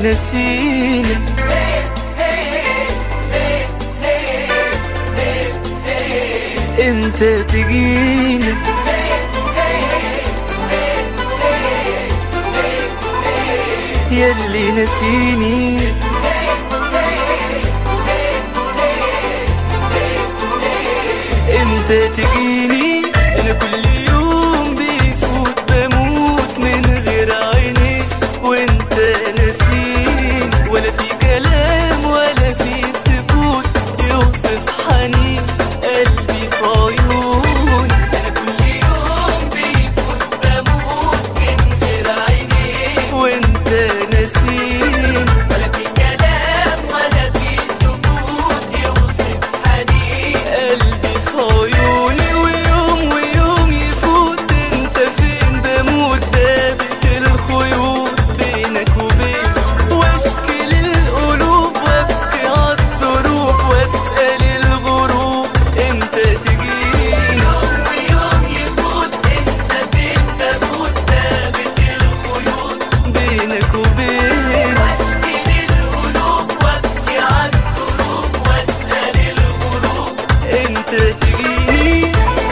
نسيني انت تجيني يلي نسيني انت تجيني انا كل يوم بيفوت بموت من غير عيني وانت نسيني ولا في كلام ولا في سكوت يوصف حنين قلبي في عيوني انا كل يوم بيفوت بموت من غير عيني وانت نسيني ولا في كلام ولا في سكوت يوصف حنين قلبي في عيوني ويوم ويوم يفوت انت فين بموت دابت الخيوط بينك وبين واشكي للقلوب وابكي عالضروب واسأل الغروب امتى تجيني يوم ويوم يفوت انت فين بموت دابت الخيوط بينك وبين واشكي للقلوب وابكي عالضروب واسأل الغروب امتى تجيني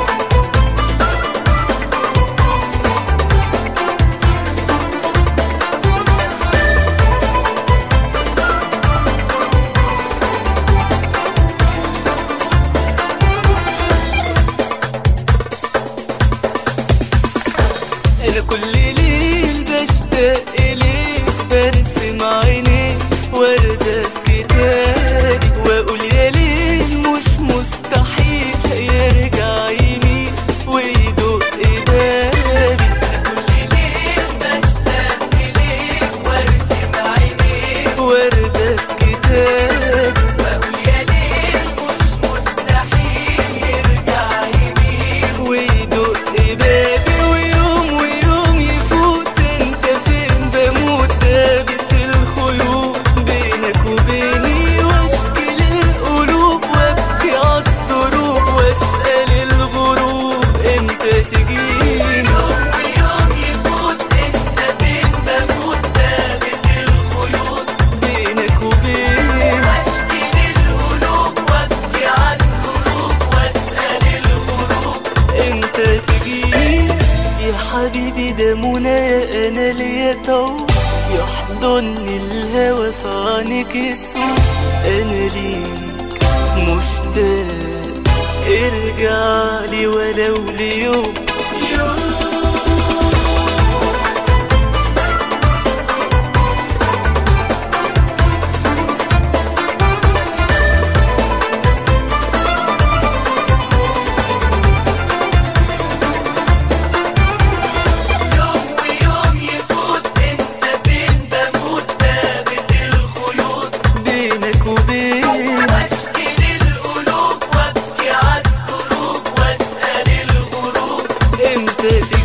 انا كل ليل بشتاق اليك برسم عينيك وردة في كتابي واقول يا ليل مش مستحيل يرجع يمين ويدق بابي انا كل ليل بشتاق اليك وارسم عينيك وردة في كتابي واقول يا ليل مش مستحيل يرجع يمين ويدق بابي ويوم ويوم يفوت انت فين بموت دابت الخيوط بينك وبيني واشكي للقلوب وابكي عالضروب واسأل الغروب امتى تجيني يوم ويوم يفوت انت فين بموت دابت الخيوط بينك وبيني واشكي للقلوب وابكي عالضروب واسأل الغروب امتى تجيني يا حبيبي ده منى انا ليا طول يحضني الهوى في عينيك السوق انا ليك مشتاق ارجع لي ولو ليوم يوم يوم ويوم يفوت انت فين بموت ثابت الخيوط بينك وبين واشكي للقلوب وابكي عالدروب واسأل الغروب امتى تجي